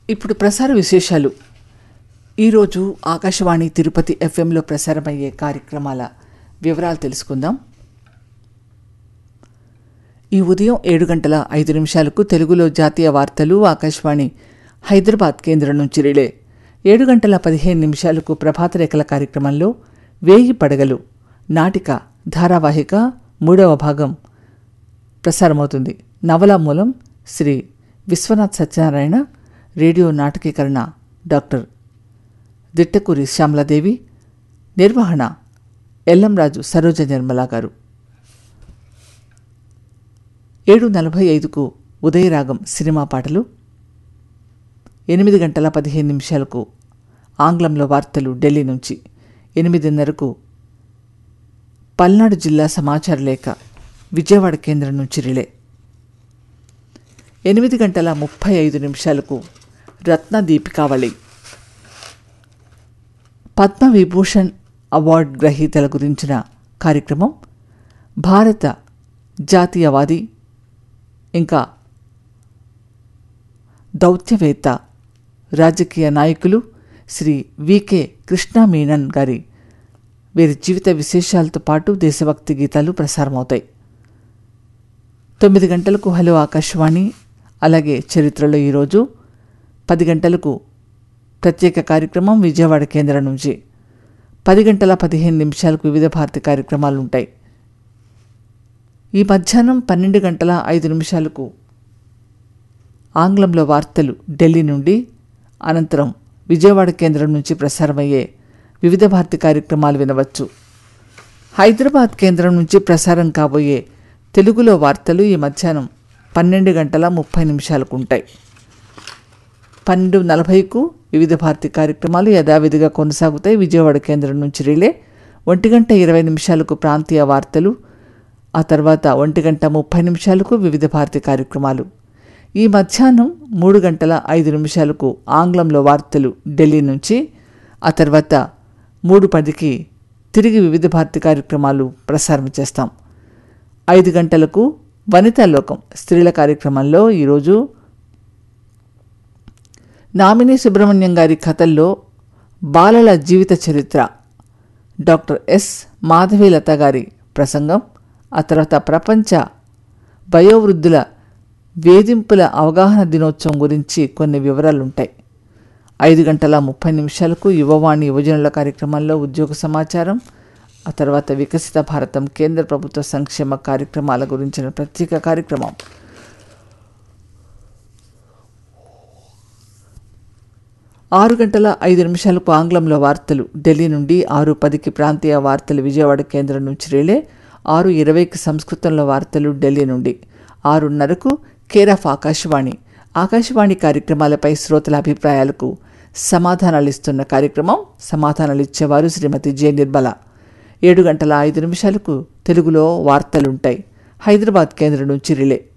ఇప్పుడు ప్రసార విశేషాలు ఈరోజు ఆకాశవాణి తిరుపతి ఎఫ్ఎంలో ప్రసారమయ్యే కార్యక్రమాల వివరాలు తెలుసుకుందాం ఈ ఉదయం ఏడు గంటల ఐదు నిమిషాలకు తెలుగులో జాతీయ వార్తలు ఆకాశవాణి హైదరాబాద్ కేంద్రం నుంచి రిలే ఏడు గంటల పదిహేను నిమిషాలకు ప్రభాత రేఖల కార్యక్రమంలో వేయి పడగలు నాటిక ధారావాహిక మూడవ భాగం ప్రసారమవుతుంది నవల మూలం శ్రీ విశ్వనాథ్ సత్యనారాయణ రేడియో నాటకీకరణ డాక్టర్ దిట్టకూరి శ్యామలాదేవి నిర్వహణ ఎల్లంరాజు సరోజ నిర్మలా గారు ఏడు నలభై ఐదుకు ఉదయరాగం సినిమా పాటలు ఎనిమిది గంటల పదిహేను నిమిషాలకు ఆంగ్లంలో వార్తలు ఢిల్లీ నుంచి ఎనిమిదిన్నరకు పల్నాడు జిల్లా సమాచార లేఖ విజయవాడ కేంద్రం నుంచి రిలే ఎనిమిది గంటల ముప్పై ఐదు నిమిషాలకు రత్న దీపికావళి పద్మవిభూషణ్ అవార్డు గ్రహీతల గురించిన కార్యక్రమం భారత జాతీయవాది ఇంకా దౌత్యవేత్త రాజకీయ నాయకులు శ్రీ వికే కృష్ణా మీనన్ గారి వీరి జీవిత విశేషాలతో పాటు దేశభక్తి గీతాలు ప్రసారమవుతాయి తొమ్మిది గంటలకు హలో ఆకాశవాణి అలాగే చరిత్రలో ఈరోజు పది గంటలకు ప్రత్యేక కార్యక్రమం విజయవాడ కేంద్రం నుంచి పది గంటల పదిహేను నిమిషాలకు వివిధ భారతి కార్యక్రమాలు ఉంటాయి ఈ మధ్యాహ్నం పన్నెండు గంటల ఐదు నిమిషాలకు ఆంగ్లంలో వార్తలు ఢిల్లీ నుండి అనంతరం విజయవాడ కేంద్రం నుంచి ప్రసారమయ్యే వివిధ భారతి కార్యక్రమాలు వినవచ్చు హైదరాబాద్ కేంద్రం నుంచి ప్రసారం కాబోయే తెలుగులో వార్తలు ఈ మధ్యాహ్నం పన్నెండు గంటల ముప్పై నిమిషాలకు ఉంటాయి పన్నెండు నలభైకు వివిధ భారతి కార్యక్రమాలు యథావిధిగా కొనసాగుతాయి విజయవాడ కేంద్రం నుంచి రిలే ఒంటి గంట ఇరవై నిమిషాలకు ప్రాంతీయ వార్తలు ఆ తర్వాత ఒంటి గంట ముప్పై నిమిషాలకు వివిధ భారతి కార్యక్రమాలు ఈ మధ్యాహ్నం మూడు గంటల ఐదు నిమిషాలకు ఆంగ్లంలో వార్తలు ఢిల్లీ నుంచి ఆ తర్వాత మూడు పదికి తిరిగి వివిధ భారతి కార్యక్రమాలు ప్రసారం చేస్తాం ఐదు గంటలకు వనితా లోకం స్త్రీల కార్యక్రమంలో ఈరోజు నామిని సుబ్రహ్మణ్యం గారి కథల్లో బాలల జీవిత చరిత్ర డాక్టర్ ఎస్ మాధవీలత గారి ప్రసంగం ఆ తర్వాత ప్రపంచ వయోవృద్ధుల వేధింపుల అవగాహన దినోత్సవం గురించి కొన్ని వివరాలు ఉంటాయి ఐదు గంటల ముప్పై నిమిషాలకు యువవాణి యువజనుల కార్యక్రమంలో ఉద్యోగ సమాచారం ఆ తర్వాత వికసిత భారతం కేంద్ర ప్రభుత్వ సంక్షేమ కార్యక్రమాల గురించిన ప్రత్యేక కార్యక్రమం ఆరు గంటల ఐదు నిమిషాలకు ఆంగ్లంలో వార్తలు ఢిల్లీ నుండి ఆరు పదికి ప్రాంతీయ వార్తలు విజయవాడ కేంద్రం నుంచి రిలే ఆరు ఇరవైకి సంస్కృతంలో వార్తలు ఢిల్లీ నుండి ఆరున్నరకు కేర్ ఆఫ్ ఆకాశవాణి ఆకాశవాణి కార్యక్రమాలపై శ్రోతల అభిప్రాయాలకు సమాధానాలు ఇస్తున్న కార్యక్రమం సమాధానాలు ఇచ్చేవారు శ్రీమతి జె నిర్మల ఏడు గంటల ఐదు నిమిషాలకు తెలుగులో వార్తలుంటాయి హైదరాబాద్ కేంద్రం నుంచి రిలే